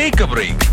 take A break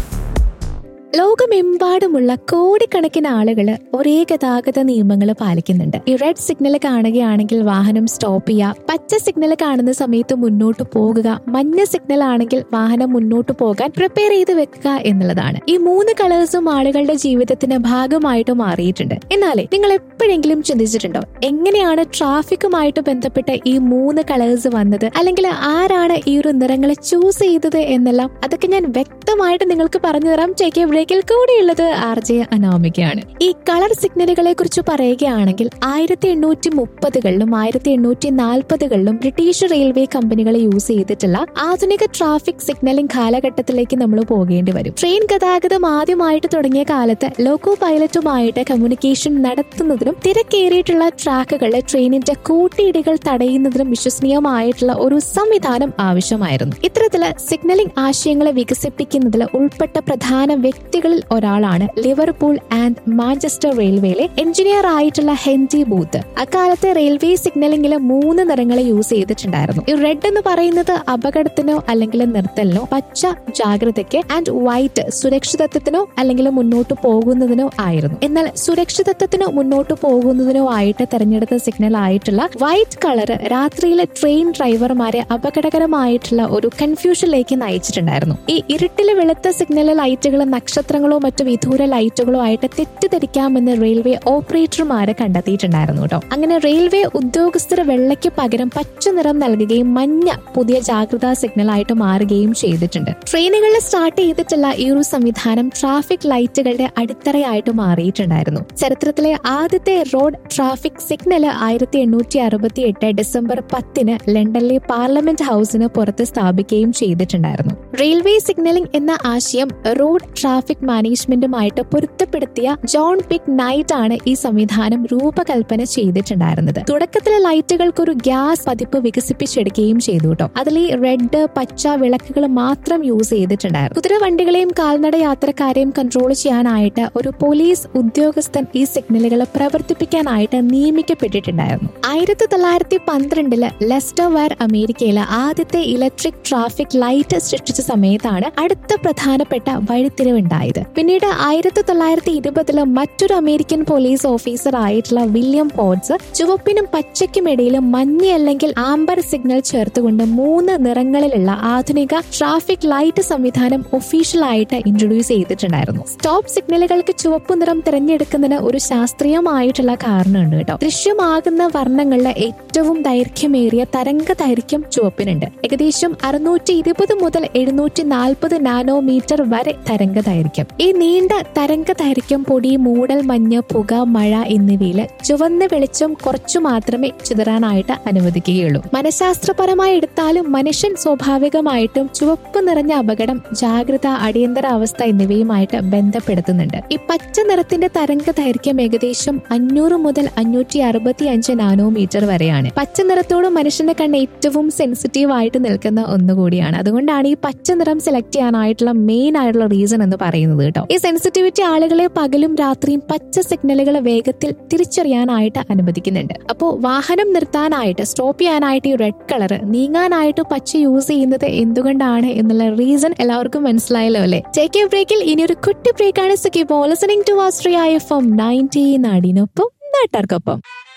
ലോകമെമ്പാടുമുള്ള കോടിക്കണക്കിന് ആളുകൾ ഒരേ ഗതാഗത നിയമങ്ങൾ പാലിക്കുന്നുണ്ട് ഈ റെഡ് സിഗ്നൽ കാണുകയാണെങ്കിൽ വാഹനം സ്റ്റോപ്പ് ചെയ്യുക പച്ച സിഗ്നൽ കാണുന്ന സമയത്ത് മുന്നോട്ട് പോകുക മഞ്ഞ സിഗ്നൽ ആണെങ്കിൽ വാഹനം മുന്നോട്ട് പോകാൻ പ്രിപ്പയർ ചെയ്ത് വെക്കുക എന്നുള്ളതാണ് ഈ മൂന്ന് കളേഴ്സും ആളുകളുടെ ജീവിതത്തിന്റെ ഭാഗമായിട്ട് മാറിയിട്ടുണ്ട് എന്നാലേ നിങ്ങൾ എപ്പോഴെങ്കിലും ചിന്തിച്ചിട്ടുണ്ടോ എങ്ങനെയാണ് ട്രാഫിക്കുമായിട്ട് ബന്ധപ്പെട്ട ഈ മൂന്ന് കളേഴ്സ് വന്നത് അല്ലെങ്കിൽ ആരാണ് ഈ ഒരു നിറങ്ങളെ ചൂസ് ചെയ്തത് എന്നെല്ലാം അതൊക്കെ ഞാൻ വ്യക്തമായിട്ട് നിങ്ങൾക്ക് പറഞ്ഞു തരാം ചേക്ക് ബ്രേക്കിൽ കൂടിയുള്ളത് ആർ ജെ അനാമികയാണ് ഈ കളർ സിഗ്നലുകളെ കുറിച്ച് പറയുകയാണെങ്കിൽ ആയിരത്തി എണ്ണൂറ്റി മുപ്പതുകളിലും ആയിരത്തി എണ്ണൂറ്റി നാൽപ്പതുകളിലും ബ്രിട്ടീഷ് റെയിൽവേ കമ്പനികൾ യൂസ് ചെയ്തിട്ടുള്ള ആധുനിക ട്രാഫിക് സിഗ്നലിംഗ് കാലഘട്ടത്തിലേക്ക് നമ്മൾ പോകേണ്ടി വരും ട്രെയിൻ ഗതാഗതം ആദ്യമായിട്ട് തുടങ്ങിയ കാലത്ത് ലോക്കോ പൈലറ്റുമായിട്ട് കമ്മ്യൂണിക്കേഷൻ നടത്തുന്നതിനും തിരക്കേറിയിട്ടുള്ള ട്രാക്കുകളിൽ ട്രെയിനിന്റെ കൂട്ടിയിടികൾ തടയുന്നതിനും വിശ്വസനീയമായിട്ടുള്ള ഒരു സംവിധാനം ആവശ്യമായിരുന്നു ഇത്തരത്തില് സിഗ്നലിംഗ് ആശയങ്ങളെ വികസിപ്പിക്കുന്നതിൽ ഉൾപ്പെട്ട പ്രധാന വ്യക്തികളിൽ ഒരാളാണ് ലിവർപൂൾ ആൻഡ് മാഞ്ചസ്റ്റർ റെയിൽവേയിലെ എഞ്ചിനീയർ ആയിട്ടുള്ള ഹെൻറി ബൂത്ത് അക്കാലത്തെ റെയിൽവേ സിഗ്നലിംഗിൽ മൂന്ന് നിറങ്ങൾ യൂസ് ചെയ്തിട്ടുണ്ടായിരുന്നു ഈ റെഡ് എന്ന് പറയുന്നത് അപകടത്തിനോ അല്ലെങ്കിൽ നിർത്തലിനോ പച്ച ജാഗ്രതയ്ക്ക് ആൻഡ് വൈറ്റ് സുരക്ഷിതത്വത്തിനോ അല്ലെങ്കിൽ മുന്നോട്ട് പോകുന്നതിനോ ആയിരുന്നു എന്നാൽ സുരക്ഷിതത്വത്തിനോ മുന്നോട്ട് പോകുന്നതിനോ ആയിട്ട് തെരഞ്ഞെടുത്ത സിഗ്നൽ ആയിട്ടുള്ള വൈറ്റ് കളർ രാത്രിയിലെ ട്രെയിൻ ഡ്രൈവർമാരെ അപകടകരമായിട്ടുള്ള ഒരു കൺഫ്യൂഷനിലേക്ക് നയിച്ചിട്ടുണ്ടായിരുന്നു ഈ ഇരുട്ടില് വെളുത്ത സിഗ്നൽ ലൈറ്റുകൾ നക്ഷത്രങ്ങളോ മറ്റു വിദൂര ലൈറ്റുകളോ ആയിട്ട് തെറ്റിദ്ധരിക്കാമെന്ന് റെയിൽവേ ഓപ്പറേറ്റർമാരെ കണ്ടെത്തിയിട്ടുണ്ടായിരുന്നു കേട്ടോ അങ്ങനെ റെയിൽവേ ഉദ്യോഗസ്ഥർ വെള്ളയ്ക്ക് പകരം പച്ച നിറം നൽകുകയും മഞ്ഞ പുതിയ ജാഗ്രതാ സിഗ്നൽ ആയിട്ട് മാറുകയും ചെയ്തിട്ടുണ്ട് ട്രെയിനുകളിൽ സ്റ്റാർട്ട് ചെയ്തിട്ടുള്ള ഈ ഒരു സംവിധാനം ട്രാഫിക് ലൈറ്റുകളുടെ അടിത്തറയായിട്ട് മാറിയിട്ടുണ്ടായിരുന്നു ചരിത്രത്തിലെ ആദ്യത്തെ റോഡ് ട്രാഫിക് സിഗ്നൽ ആയിരത്തി എണ്ണൂറ്റി അറുപത്തി എട്ട് ഡിസംബർ പത്തിന് ലണ്ടനിലെ പാർലമെന്റ് ഹൗസിന് പുറത്ത് സ്ഥാപിക്കുകയും ചെയ്തിട്ടുണ്ടായിരുന്നു റെയിൽവേ സിഗ്നലിംഗ് എന്ന ആശയം റോഡ് ട്രാഫിക് മാനേജ്മെന്റുമായിട്ട് പൊരുത്തപ്പെടുത്തിയ ജോൺ പിക് നൈറ്റ് ആണ് ഈ സംവിധാനം രൂപകൽപ്പന ചെയ്തിട്ടുണ്ടായിരുന്നത് തുടക്കത്തിലെ ലൈറ്റുകൾക്ക് ഒരു ഗ്യാസ് പതിപ്പ് വികസിപ്പിച്ചെടുക്കുകയും ചെയ്തു കേട്ടോ അതിൽ ഈ റെഡ് പച്ച വിളക്കുകൾ മാത്രം യൂസ് ചെയ്തിട്ടുണ്ടായിരുന്നു കുതിരവണ്ടികളെയും കാൽനട യാത്രക്കാരെയും കൺട്രോൾ ചെയ്യാനായിട്ട് ഒരു പോലീസ് ഉദ്യോഗസ്ഥൻ ഈ സിഗ്നലുകൾ പ്രവർത്തിപ്പിക്കാനായിട്ട് നിയമിക്കപ്പെട്ടിട്ടുണ്ടായിരുന്നു ആയിരത്തി തൊള്ളായിരത്തി പന്ത്രണ്ടില് ലെസ്റ്റർ വയർ അമേരിക്കയിലെ ആദ്യത്തെ ഇലക്ട്രിക് ട്രാഫിക് ലൈറ്റ് സൃഷ്ടിച്ച സമയത്താണ് അടുത്ത പ്രധാനപ്പെട്ട വഴിത്തിരിവുണ്ടായത് പിന്നീട് ആയിരത്തി തൊള്ളായിരത്തി ഇരുപതില് മറ്റൊരു അമേരിക്കൻ പോലീസ് ഓഫീസർ ആയിട്ടുള്ള വില്യം പോഡ്സ് ചുവപ്പിനും പച്ചയ്ക്കും ഇടയിൽ മഞ്ഞ അല്ലെങ്കിൽ ആംബർ സിഗ്നൽ ചേർത്തുകൊണ്ട് മൂന്ന് നിറങ്ങളിലുള്ള ആധുനിക ട്രാഫിക് ലൈറ്റ് സംവിധാനം ഒഫീഷ്യൽ ആയിട്ട് ഇൻട്രൊഡ്യൂസ് ചെയ്തിട്ടുണ്ടായിരുന്നു സ്റ്റോപ്പ് സിഗ്നലുകൾക്ക് ചുവപ്പ് നിറം തിരഞ്ഞെടുക്കുന്നതിന് ഒരു ശാസ്ത്രീയമായിട്ടുള്ള കാരണമുണ്ട് കേട്ടോ ദൃശ്യമാകുന്ന വർണ്ണങ്ങളിലെ ഏറ്റവും ദൈർഘ്യമേറിയ തരംഗ ദൈർഘ്യം ചുവപ്പിനുണ്ട് ഏകദേശം അറുന്നൂറ്റി ഇരുപത് മുതൽ എഴുന്നൂറ്റി നാൽപ്പത് നാനോമീറ്റർ വരെ തരംഗ ദൈർഘ്യം ഈ നീണ്ട തരംഗ ദൈർഘ്യം പൊടി മൂടൽ മഞ്ഞ് പുക മഴ എന്നിവയില് ചുവന്ന വെളിച്ചം കുറച്ചു മാത്രമേ ചിതറാനായിട്ട് അനുവദിക്കുകയുള്ളൂ മനഃശാസ്ത്രപരമായി എടുത്താലും മനുഷ്യൻ സ്വാഭാവികമായിട്ടും ചുവപ്പ് നിറഞ്ഞ അപകടം ജാഗ്രത അടിയന്തര അവസ്ഥ എന്നിവയുമായിട്ട് ബന്ധപ്പെടുത്തുന്നുണ്ട് ഈ പച്ച നിറത്തിന്റെ തരംഗ ദൈർഘ്യം ഏകദേശം അഞ്ഞൂറ് മുതൽ അഞ്ഞൂറ്റി അറുപത്തി അഞ്ച് നാനോമീറ്റർ വരെയാണ് പച്ച നിറത്തോട് മനുഷ്യന്റെ കണ്ണ് ഏറ്റവും സെൻസിറ്റീവ് ആയിട്ട് നിൽക്കുന്ന ഒന്നുകൂടിയാണ് അതുകൊണ്ടാണ് ഈ പച്ച നിറം സെലക്ട് ചെയ്യാനായിട്ടുള്ള മെയിൻ ആയിട്ടുള്ള റീസൺ എന്ന് പറയുന്നത് കേട്ടോ ഈ സെൻസിറ്റിവിറ്റി ആളുകളെ പകലും രാത്രിയും പച്ച സിഗ്നലുകൾ വേഗത്തിൽ തിരിച്ചറിയാനായിട്ട് അനുവദിക്കുന്നുണ്ട് അപ്പോൾ വാഹനം നിർത്താനായിട്ട് സ്റ്റോപ്പ് ചെയ്യാനായിട്ട് ഈ റെഡ് കളർ നീങ്ങാനായിട്ട് പച്ച യൂസ് ചെയ്യുന്നത് എന്തുകൊണ്ടാണ് എന്നുള്ള റീസൺ എല്ലാവർക്കും മനസ്സിലായല്ലോ അല്ലേ ടേക്ക് എ ബ്രേക്കിൽ ഇനി ഒരു കുട്ടി ബ്രേക്കാണ് സുഖി listening to Austria F M ninety നാടിനൊപ്പം നാട്ടാർക്കൊപ്പം